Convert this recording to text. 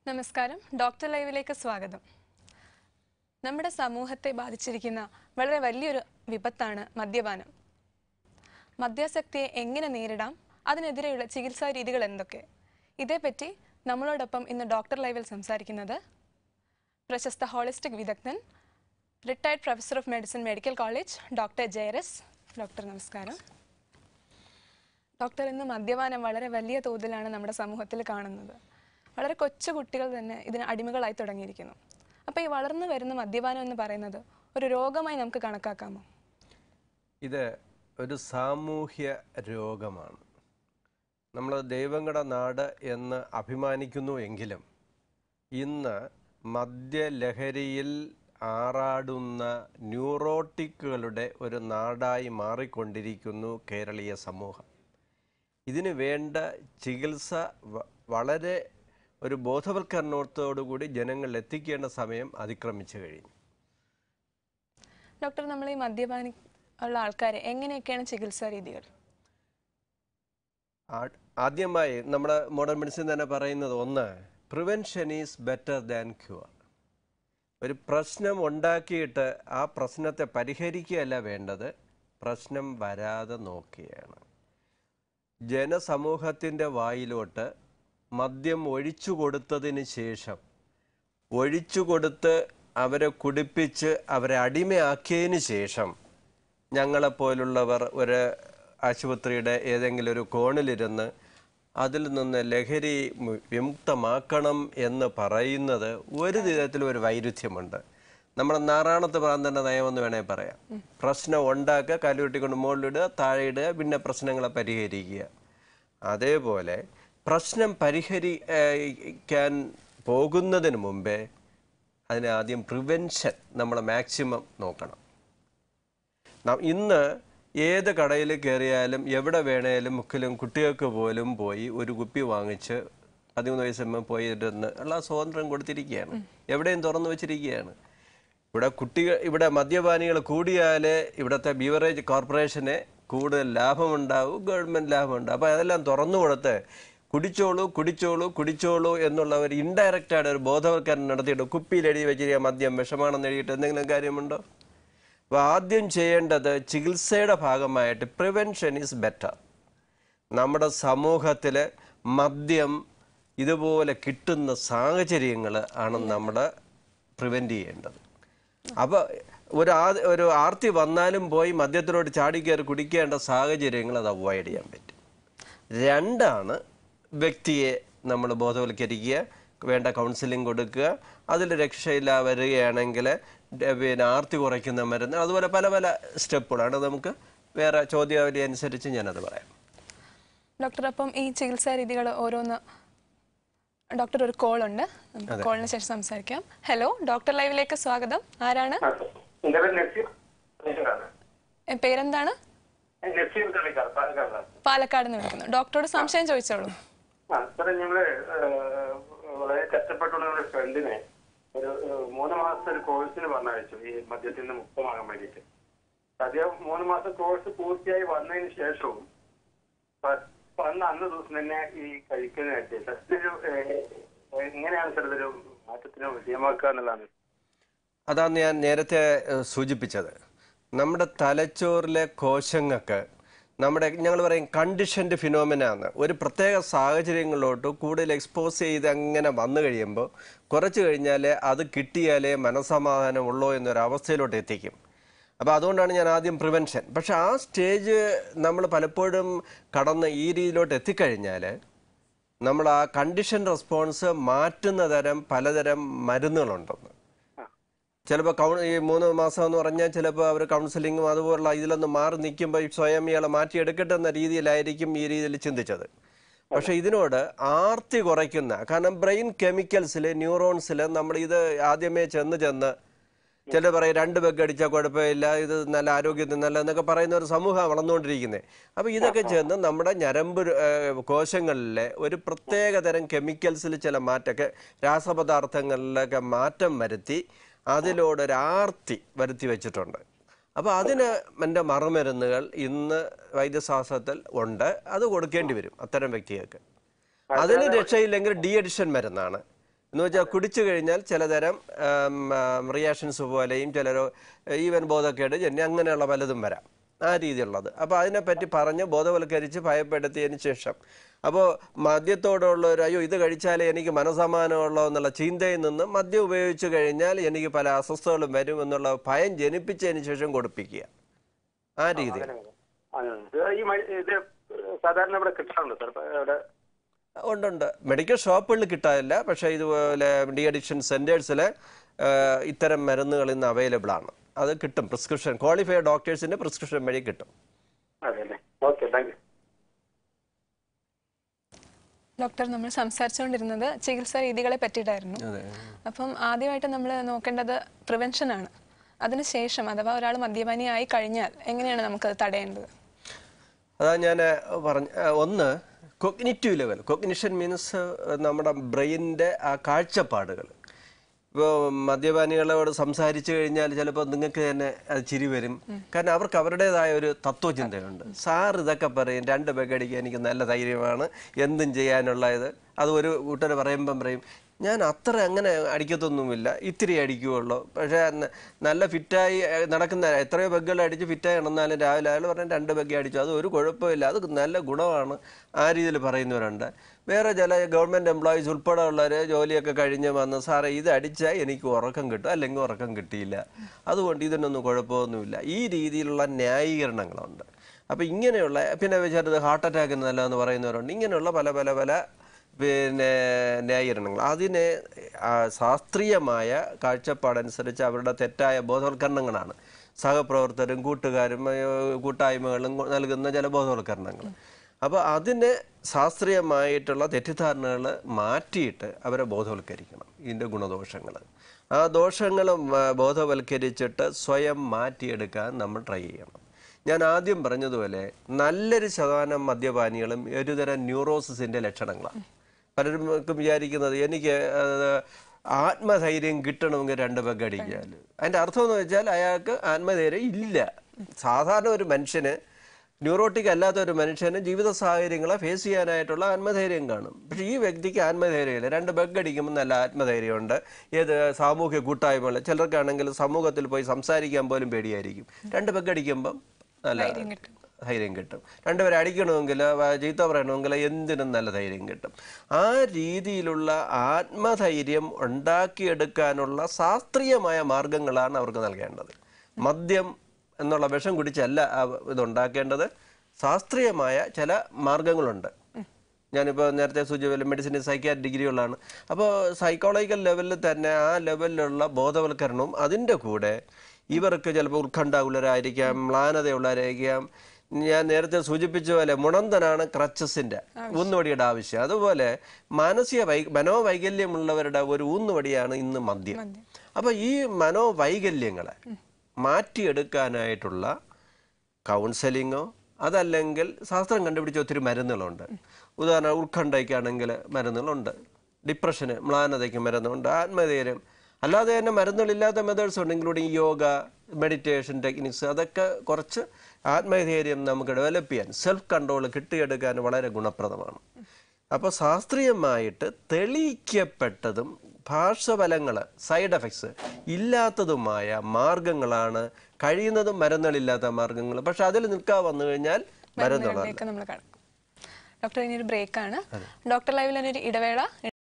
നമസ്കാരം ഡോക്ടർ ലൈവിലേക്ക് സ്വാഗതം നമ്മുടെ സമൂഹത്തെ ബാധിച്ചിരിക്കുന്ന വളരെ വലിയൊരു വിപത്താണ് മദ്യപാനം മദ്യാസക്തിയെ എങ്ങനെ നേരിടാം അതിനെതിരെയുള്ള ചികിത്സാ രീതികൾ എന്തൊക്കെ ഇതേപ്പറ്റി നമ്മളോടൊപ്പം ഇന്ന് ഡോക്ടർ ലൈവിൽ സംസാരിക്കുന്നത് പ്രശസ്ത ഹോളിസ്റ്റിക് വിദഗ്ധൻ retired professor of medicine medical college doctor Jayaras doctor നമസ്കാരം ഡോക്ടർ ഇന്ന് മദ്യപാനം വളരെ വലിയ തോതിലാണ് നമ്മുടെ സമൂഹത്തിൽ കാണുന്നത് വളരെ കൊച്ചു കുട്ടികൾ തന്നെ ഇതിന് അടിമകളായി തുടങ്ങിയിരിക്കുന്നു അപ്പോൾ ഈ വളർന്നു വരുന്ന മദ്യപാനം എന്ന് പറയുന്നത് ഒരു രോഗമായി നമുക്ക് കണക്കാക്കാമോ ഇത് ഒരു സാമൂഹ്യ രോഗമാണ് നമ്മൾ ദൈവങ്ങളുടെ നാട് എന്ന് അഭിമാനിക്കുന്നു എങ്കിലും ഇന്ന് മദ്യലഹരിയിൽ ആറാടുന്ന ന്യൂറോട്ടിക്കുകളുടെ ഒരു നാടായി മാറിക്കൊണ്ടിരിക്കുന്നു കേരളീയ സമൂഹം ഇതിന് വേണ്ട ചികിത്സ വ- വളരെ ഒരു ബോധവൽക്കരണത്തോടുകൂടി ജനങ്ങളിൽ എത്തിക്കേണ്ട സമയം അതിക്രമിച്ചു കഴിഞ്ഞു ഡോക്ടർ നമ്മൾ ഈ മദ്യപാനി ഉള്ള ആൾക്കാരെ എങ്ങനെയൊക്കെയാണ് ചികിത്സാ രീതികൾ ആ- ആദ്യമായി നമ്മുടെ മോഡേൺ മെഡിസിൻ തന്നെ പറയുന്നത് ഒന്ന് prevention is better than cure ഒരു പ്രശ്നം ഉണ്ടാക്കിയിട്ട് ആ പ്രശ്നത്തെ പരിഹരിക്കുകയല്ല വേണ്ടത് പ്രശ്നം വരാതെ നോക്കുകയാണ് ജനസമൂഹത്തിൻ്റെ വായിലോട്ട് മദ്യം ഒഴിച്ചു കൊടുത്തതിന് ശേഷം ഒഴിച്ചു കൊടുത്ത് അവരെ കുടിപ്പിച്ച് അവരെ അടിമയാക്കിയതിന് ശേഷം ഞങ്ങളെപ്പോലുള്ളവർ ഒരു ആശുപത്രിയുടെ ഏതെങ്കിലും ഒരു കോണിലിരുന്ന് അതിൽ നിന്ന് ലഹരി മു- വിമുക്തമാക്കണം എന്ന് പറയുന്നത് ഒരു വിധത്തിലും ഒരു വൈരുദ്ധ്യമുണ്ട് നമ്മുടെ നാറാണത്ത് പ്രാന്തന്റെ നയമെന്ന് വേണേൽ പറയാം പ്രശ്നം ഉണ്ടാക്കുക കല്ലുവെട്ടിക്കൊണ്ട് മുകളിലിടുക താഴെ ഇടുക പിന്നെ പ്രശ്നങ്ങളെ പരിഹരിക്കുക അതേപോലെ പ്രശ്നം പരിഹരിക്കാൻ പോകുന്നതിന് മുമ്പേ അതിന് ആദ്യം പ്രിവെൻഷൻ നമ്മൾ മാക്സിമം നോക്കണം ന- ഇന്ന് ഏത് കടയിൽ കയറിയാലും എവിടെ വേണേലും മുക്കിലും കുട്ടികൾക്ക് പോലും പോയി ഒരു കുപ്പി വാങ്ങിച്ച് പതിമൂന്ന് വയസ്സുമ്പോൾ പോയി ഇരുന്ന് ഉള്ള സ്വാതന്ത്ര്യം കൊടുത്തിരിക്കുകയാണ് എവിടെയും തുറന്നു വെച്ചിരിക്കുകയാണ് ഇവിടെ കുട്ടികൾ ഇവിടെ മദ്യപാനികൾ കൂടിയാലേ ഇവിടുത്തെ ബീവറേജ് കോർപ്പറേഷന് കൂടുതൽ ലാഭമുണ്ടാവും ഗവൺമെൻറ് ലാഭമുണ്ടാവും അപ്പോൾ അതെല്ലാം തുറന്നു കൊടുത്ത് കുടിച്ചോളൂ കുടിച്ചോളൂ കുടിച്ചോളൂ എന്നുള്ള ഒരു ഇൻഡയറക്റ്റ് ആയിട്ട് ഒരു ബോധവൽക്കരണം നടത്തിയിട്ട് കുപ്പിയിൽ എഴുതി വെച്ചിരിക്കുക മദ്യം വിഷമാണെന്ന് എഴുതിയിട്ട് എന്തെങ്കിലും കാര്യമുണ്ടോ അപ്പോൾ ആദ്യം ചെയ്യേണ്ടത് ചികിത്സയുടെ ഭാഗമായിട്ട് പ്രിവെൻഷൻ ഈസ് ബെറ്റർ നമ്മുടെ സമൂഹത്തിൽ മദ്യം ഇതുപോലെ കിട്ടുന്ന സാഹചര്യങ്ങൾ ആണ് നമ്മൾ പ്രിവെൻറ്റ് ചെയ്യേണ്ടത് അപ്പോൾ ഒരു ആ ഒരു ആർത്തി വന്നാലും പോയി മദ്യത്തിലോട്ട് ചാടിക്കയറി കുടിക്കേണ്ട സാഹചര്യങ്ങൾ അത് അവോയ്ഡ് ചെയ്യാൻ പറ്റും രണ്ടാണ് വ്യക്തിയെ നമ്മൾ ബോധവൽക്കരിക്കുക വേണ്ട കൗൺസിലിംഗ് കൊടുക്കുക അതിൽ രക്ഷയില്ല വരികയാണെങ്കിൽ ഡ- പിന്നെ ആർത്തി കുറയ്ക്കുന്ന മരുന്ന് അതുപോലെ പല പല സ്റ്റെപ്പുകളാണ് നമുക്ക് വേറെ ചോദ്യാവലി അനുസരിച്ച് ഞാനത് പറയാം ഡോക്ടർ അപ്പം ഈ ചികിത്സാ രീതികൾ ഓരോന്ന് ഡോക്ടർ ഒരു കോൾ ഉണ്ട് നമുക്ക് കോളിന് ശേഷം സംസാരിക്കാം ഹലോ ഡോക്ടർ ലൈവിലേക്ക് സ്വാഗതം ആരാണ് എന്റെ പേര് നസീർ കളിക്കാരാണ്. എ, പേരെന്താണ് നസീർ കളിക്കാർ പാലക്കാടാണ് പാലക്കാട് നിന്ന് വിളിക്കുന്നു ഡോക്ടറോട് സംശയം ചോദിച്ചോളൂ ആ സാറേ ഞങ്ങള് ഏഹ്, വളരെ കഷ്ടപ്പെട്ടുള്ള ഒരു ഫ്രണ്ടിനെ ഒരു ഏഹ്, മൂന്ന് മാസത്തെ ഒരു കോഴ്സിന് പറഞ്ഞയച്ചു ഈ മദ്യത്തിൽ നിന്ന് മുക്തമാകാൻ വേണ്ടിയിട്ട് അദ്ദേഹം മൂന്ന് മാസം കോഴ്സ് പൂർത്തിയായി വന്നതിന് ശേഷവും പ- വന്ന അന്ന് ദിവസം തന്നെ ഈ കഴിക്കുന്നതായിട്ട് സത്യത്തിലൊരു ഏഹ്, എങ്ങനെയാണ് സാർ ഇതൊരു മാറ്റത്തിന് വിജയമാക്കുക എന്നുള്ളതാണ് അതാണ് ഞാൻ നേരത്തെ ഏഹ്, സൂചിപ്പിച്ചത് നമ്മുടെ തലച്ചോറിലെ കോശങ്ങൾക്ക് നമ്മുടെ ഞങ്ങൾ പറയും കണ്ടീഷൻഡ് ഫിനോമിനാന്ന് ഒരു പ്രത്യേക സാഹചര്യങ്ങളിലോട്ട് കൂടുതൽ എക്സ്പോസ് ചെയ്ത് അങ്ങനെ വന്നു കഴിയുമ്പോൾ കുറച്ച് കഴിഞ്ഞാൽ അത് കിട്ടിയാലേ മനസമാധാനമുള്ളൂ എന്നൊരവസ്ഥയിലോട്ട് എത്തിക്കും അപ്പോൾ അതുകൊണ്ടാണ് ഞാൻ ആദ്യം പ്രിവെൻഷൻ പക്ഷെ ആ സ്റ്റേജ് നമ്മൾ പലപ്പോഴും കടന്ന് ഈ രീതിയിലോട്ട് എത്തിക്കഴിഞ്ഞാൽ നമ്മൾ ആ കണ്ടീഷൻ റെസ്പോൺസ് മാറ്റുന്ന തരം പലതരം മരുന്നുകളുണ്ടെന്ന് ചിലപ്പോൾ കൗ ഈ മൂന്ന് മാസം എന്ന് പറഞ്ഞാൽ ചിലപ്പോൾ അവർ കൗൺസിലിങ്ങും അതുപോലുള്ള ഇതിലൊന്ന് മാറി നിൽക്കുമ്പോൾ സ്വയം ഇയാളെ മാറ്റിയെടുക്കട്ടെ എന്ന രീതിയിലായിരിക്കും ഈ രീതിയിൽ ചിന്തിച്ചത് പക്ഷേ ഇതിനോട് ആർത്തി കുറയ്ക്കുന്ന കാരണം ബ്രെയിൻ കെമിക്കൽസിൽ ന്യൂറോൺസിൽ നമ്മൾ ഇത് ആദ്യമേ ചെന്ന് ചെന്ന് ചില പറയും രണ്ട് പെഗ് അടിച്ചാൽ കുഴപ്പമില്ല ഇത് നല്ല ആരോഗ്യത്തിന് നല്ല എന്നൊക്കെ പറയുന്ന ഒരു സമൂഹം വളർന്നുകൊണ്ടിരിക്കുന്നത് അപ്പോൾ ഇതൊക്കെ ചെന്ന് നമ്മുടെ ഞരമ്പ് ഏഹ്, കോശങ്ങളിലെ ഒരു പ്രത്യേക തരം കെമിക്കൽസിൽ ചില മാറ്റമൊക്കെ രാസപദാർത്ഥങ്ങളിലൊക്കെ മാറ്റം വരുത്തി അതിലോടൊരു ആർത്തി വരുത്തി വെച്ചിട്ടുണ്ട് അപ്പോൾ അതിന് എൻ്റെ മറുമരുന്നുകൾ ഇന്ന് വൈദ്യശാസ്ത്രത്തിൽ ഉണ്ട് അത് കൊടുക്കേണ്ടി വരും അത്തരം വ്യക്തികൾക്ക് അതിന് രക്ഷയില്ലെങ്കിൽ ഡി അഡിഷൻ മരുന്നാണ് എന്ന് വെച്ചാൽ കുടിച്ചു കഴിഞ്ഞാൽ ചിലതരം റിയാക്ഷൻസ് പോലെയും ചിലരോ ഈവൻ ബോധക്കേട് ജന്യ അങ്ങനെയുള്ള പലതും വരാം ആ രീതിയിലുള്ളത് അപ്പോൾ അതിനെപ്പറ്റി പറഞ്ഞ് ബോധവൽക്കരിച്ച് ഭയപ്പെടുത്തിയതിന് ശേഷം അപ്പോൾ മദ്യത്തോടുള്ള ഒരു അയ്യോ ഇത് കഴിച്ചാലേ എനിക്ക് മനസമാനമുള്ളൂ എന്നുള്ള ചിന്തയിൽ നിന്ന് മദ്യം ഉപയോഗിച്ച് കഴിഞ്ഞാൽ എനിക്ക് പല അസ്വസ്ഥതകളും വരും എന്നുള്ള ഭയം ജനിപ്പിച്ചതിന് ശേഷം കൊടുപ്പിക്കുക ആ രീതിയിൽ ആ, ഇത് ഈ മ- ഇത് സാധാരണ ഇവിടെ കിട്ടാറുണ്ട് സാർ ഇപ്പൊ ഇവിടെ ഉണ്ടുണ്ട് മെഡിക്കൽ ഷോപ്പുകളിൽ കിട്ടാനില്ല പക്ഷേ ഇതുപോലെ ഡി അഡിക്ഷൻ സെൻറ്റേഴ്സിൽ ഇത്തരം മരുന്നുകൾ ഇന്ന് അവൈലബിൾ ആണ് അത് കിട്ടും പ്രിസ്ക്രിപ്ഷൻ ക്വാളിഫൈഡ് ഡോക്ടേഴ്സിൻ്റെ പ്രിസ്ക്രിപ്ഷൻ വഴി കിട്ടും അതെ അല്ലേ ഓക്കെ താങ്ക് യു ഡോക്ടർ നമ്മൾ സംസാരിച്ചുകൊണ്ടിരുന്നത് ചികിത്സാ രീതികളെ പറ്റിയിട്ടായിരുന്നു അതെ അപ്പം ആദ്യമായിട്ട് നമ്മൾ നോക്കേണ്ടത് പ്രിവെൻഷനാണ് അതിനുശേഷം അഥവാ ഒരാൾ മദ്യപാനിയായി കഴിഞ്ഞാൽ എങ്ങനെയാണ് നമുക്കത് തടയേണ്ടത് അതാ ഞാൻ പറഞ്ഞ ആ, ഒന്ന് കൊഗ്നിറ്റീവ് ലെവൽ കൊഗ്നിഷൻ മീൻസ് നമ്മുടെ ബ്രെയിനിൻ്റെ ആ കാഴ്ചപ്പാടുകൾ ഇപ്പോൾ മദ്യപാനികളോട് സംസാരിച്ചു കഴിഞ്ഞാൽ ചിലപ്പോൾ നിങ്ങൾക്ക് തന്നെ അത് ചിരി വരും കാരണം അവർക്ക് അവരുടേതായ ഒരു തത്വചിന്തയുണ്ട് സാർ ഇതൊക്കെ പറയും രണ്ട് ബെഗടിക്കാൻ എനിക്ക് നല്ല ധൈര്യമാണ് എന്തും ചെയ്യാനുള്ള ഇത് അത് ഒരു കൂട്ടർ പറയുമ്പം പറയും ഞാൻ അത്ര അങ്ങനെ അടിക്കത്തൊന്നുമില്ല ഇത്തിരി അടിക്കുകയുള്ളൂ പക്ഷേ ന- നല്ല ഫിറ്റായി ഏഹ്, നടക്കുന്ന എത്രയോ ബെഗുകൾ അടിച്ച് ഫിറ്റായി നടന്നാലും രാവിലെ അയാൾ പറഞ്ഞാൽ രണ്ട് ബെഗ് അടിച്ചു അത് ഒരു കുഴപ്പമില്ല അത് നല്ല ഗുണമാണ് ആ രീതിയിൽ പറയുന്നവരുണ്ട് വേറെ ചില ഗവൺമെൻറ് എംപ്ലോയീസ് ഉൾപ്പെടെ ഉള്ളവർ ജോലിയൊക്കെ കഴിഞ്ഞ് വന്ന് സാറേ ഇത് അടിച്ചാൽ എനിക്ക് ഉറക്കം കിട്ടും അല്ലെങ്കിൽ ഉറക്കം കിട്ടിയില്ല അതുകൊണ്ട് ഇതിനൊന്നും കുഴപ്പമൊന്നുമില്ല ഈ രീതിയിലുള്ള ന്യായീകരണങ്ങളുണ്ട് അപ്പോൾ ഇങ്ങനെയുള്ള പിന്നെ ചെറുത് ഹാർട്ട് അറ്റാക്കിന് നല്ലതെന്ന് പറയുന്നവരുണ്ട് ഇങ്ങനെയുള്ള പല പല പല പിന്നെ ന്യായീകരണങ്ങൾ അതിനെ ആ, ശാസ്ത്രീയമായ കാഴ്ചപ്പാടനുസരിച്ച് അവരുടെ തെറ്റായ ബോധവൽക്കരണങ്ങളാണ് സഹപ്രവർത്തകരും കൂട്ടുകാരും ഏ, കൂട്ടായ്മകളും നൽകുന്ന ചില ബോധവൽക്കരണങ്ങൾ അപ്പോൾ അതിനെ ശാസ്ത്രീയമായിട്ടുള്ള തെറ്റിദ്ധാരണകൾ മാറ്റിയിട്ട് അവരെ ബോധവൽക്കരിക്കണം ഇതിൻ്റെ ഗുണദോഷങ്ങൾ ആ ദോഷങ്ങൾ ബോധവൽക്കരിച്ചിട്ട് സ്വയം മാറ്റിയെടുക്കാൻ നമ്മൾ ട്രൈ ചെയ്യണം ഞാൻ ആദ്യം പറഞ്ഞതുപോലെ നല്ലൊരു ശതമാനം മദ്യപാനികളും ഒരുതരം ന്യൂറോസിസിൻ്റെ ലക്ഷണങ്ങളാണ് പലരും ഒക്കെ വിചാരിക്കുന്നത് എനിക്ക് അത് ആത്മധൈര്യം കിട്ടണമെങ്കിൽ രണ്ട് പെഗ് അടിക്കാൻ അതിൻ്റെ അർത്ഥം എന്ന് വെച്ചാൽ അയാൾക്ക് ആത്മധൈര്യം ഇല്ല സാധാരണ ഒരു മനുഷ്യന് ന്യൂറോട്ടിക് അല്ലാത്ത ഒരു മനുഷ്യന് ജീവിത സാഹചര്യങ്ങളെ ഫേസ് ചെയ്യാനായിട്ടുള്ള ആത്മധൈര്യം കാണും പക്ഷേ ഈ വ്യക്തിക്ക് ആത്മധൈര്യമില്ല രണ്ട് ബഗ് അടിക്കുമ്പോൾ നല്ല ആത്മധൈര്യമുണ്ട് ഏത് സാമൂഹ്യ കൂട്ടായ്മകൾ ചിലർക്കാണെങ്കിൽ സമൂഹത്തിൽ പോയി സംസാരിക്കാൻ പോലും പേടിയായിരിക്കും രണ്ട് ബഗ് അടിക്കുമ്പം നല്ല ധൈര്യം കിട്ടും. ധൈര്യം കിട്ടും രണ്ടുപേരെ അടിക്കണമെങ്കിൽ വ- ചീത്ത പറയണമെങ്കിൽ എന്തിനും നല്ല ധൈര്യം കിട്ടും ആ രീതിയിലുള്ള ആത്മധൈര്യം ഉണ്ടാക്കിയെടുക്കാനുള്ള ശാസ്ത്രീയമായ മാർഗങ്ങളാണ് അവർക്ക് നൽകേണ്ടത് മദ്യം എന്നുള്ള വിഷം കുടിച്ചല്ല ആ ഇത് ഉണ്ടാക്കേണ്ടത് ശാസ്ത്രീയമായ ചില മാർഗങ്ങളുണ്ട് ഞാനിപ്പോൾ നേരത്തെ സൂചിപ്പിച്ച മെഡിസിൻ സൈക്യാറ്റ് ഡിഗ്രികളാണ് അപ്പോൾ സൈക്കോളജിക്കൽ ലെവലിൽ തന്നെ ആ ലെവലിലുള്ള ബോധവൽക്കരണവും അതിൻ്റെ കൂടെ ഇവർക്ക് ചിലപ്പോൾ ഉത്കണ്ഠാകുലരായിരിക്കാം മ്ലാനതയുള്ളവരായിരിക്കാം ഞാൻ നേരത്തെ സൂചിപ്പിച്ച പോലെ മുണന്തനാണ് ക്രച്ചസിൻ്റെ ഊന്നുവടിയുടെ ആവശ്യം അതുപോലെ മാനസിക വൈ മനോവൈകല്യമുള്ളവരുടെ ഒരു ഊന്നുവടിയാണ് ഇന്ന് മദ്യം അപ്പോൾ ഈ മനോവൈകല്യങ്ങളെ മാറ്റിയെടുക്കാനായിട്ടുള്ള കൗൺസലിങ്ങോ അതല്ലെങ്കിൽ ശാസ്ത്രം കണ്ടുപിടിച്ച ഒത്തിരി മരുന്നുകളുണ്ട് ഉദാഹരണം ഉത്കണ്ഠയ്ക്കാണെങ്കിൽ മരുന്നുകളുണ്ട് ഡിപ്രഷന് മ്ലാനതയ്ക്ക് മരുന്നുണ്ട് ആത്മധൈര്യം അല്ലാതെ തന്നെ മരുന്നുകളില്ലാത്ത മെത്തേഡ്സ് ഉണ്ട് ഇൻക്ലൂഡിങ് യോഗ മെഡിറ്റേഷൻ ടെക്നിക്സ് അതൊക്കെ കുറച്ച് ആത്മധൈര്യം നമുക്ക് ഡെവലപ്പ് ചെയ്യാൻ സെൽഫ് കൺട്രോൾ കിട്ടിയെടുക്കാൻ വളരെ ഗുണപ്രദമാണ് അപ്പോൾ ശാസ്ത്രീയമായിട്ട് തെളിയിക്കപ്പെട്ടതും പാർശ്വഫലങ്ങൾ സൈഡ് എഫക്ട്സ് ഇല്ലാത്തതുമായ മാർഗങ്ങളാണ് കഴിയുന്നതും മരുന്നുകളില്ലാത്ത മാർഗങ്ങൾ പക്ഷെ അതിൽ നിൽക്കാൻ വന്നു കഴിഞ്ഞാൽ മരുന്നുകളാണ് മരുന്നുകളിലേക്ക് നമ്മൾ കടക്കും ഡോക്ടർ ഇനി ഒരു ബ്രേക്കാണ് ഡോക്ടർ ലൈവിൽ തന്നെ ഒരു ഇടവേള